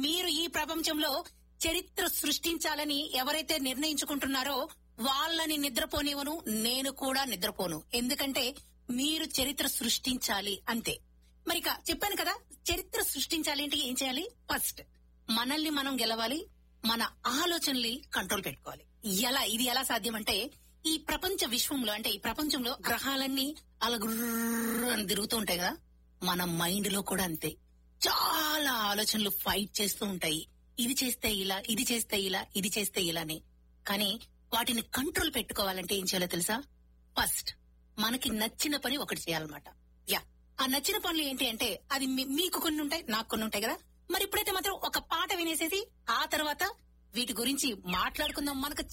మీరు ఈ ప్రపంచంలో చరిత్ర సృష్టించాలని ఎవరైతే నిర్ణయించుకుంటున్నారో వాళ్ళని నిద్రపోనివ్వను నేను కూడా నిద్రపోను ఎందుకంటే మీరు చరిత్ర సృష్టించాలి అంతే మరి ఇక చెప్పాను కదా చరిత్ర సృష్టించాలి అంటే ఏం చేయాలి ఫస్ట్ మనల్ని మనం గెలవాలి మన ఆలోచనల్ని కంట్రోల్ పెట్టుకోవాలి ఎలా ఇది ఎలా సాధ్యం అంటే ఈ ప్రపంచ విశ్వంలో అంటే ఈ ప్రపంచంలో గ్రహాలన్నీ అలా గుర్ర అని తిరుగుతూ ఉంటాయి కదా మన మైండ్ లో కూడా అంతే చాలా ఆలోచనలు ఫైట్ చేస్తూ ఉంటాయి ఇది చేస్తే ఇలా ఇది చేస్తే ఇలా ఇది చేస్తే ఇలానే కానీ వాటిని కంట్రోల్ పెట్టుకోవాలంటే ఏం చేయాలో తెలుసా ఫస్ట్ మనకి నచ్చిన పని ఒకటి చేయాలన్నమాట యా ఆ నచ్చిన పనులు ఏంటి అంటే అది మీ- మీకు కొన్ని ఉంటాయి నాకు కొన్ని ఉంటాయి కదా మరి ఇప్పుడైతే మాత్రం ఒక పాట వినేసేసి ఆ తర్వాత వీటి గురించి మాట్లాడుకుందాం మనకు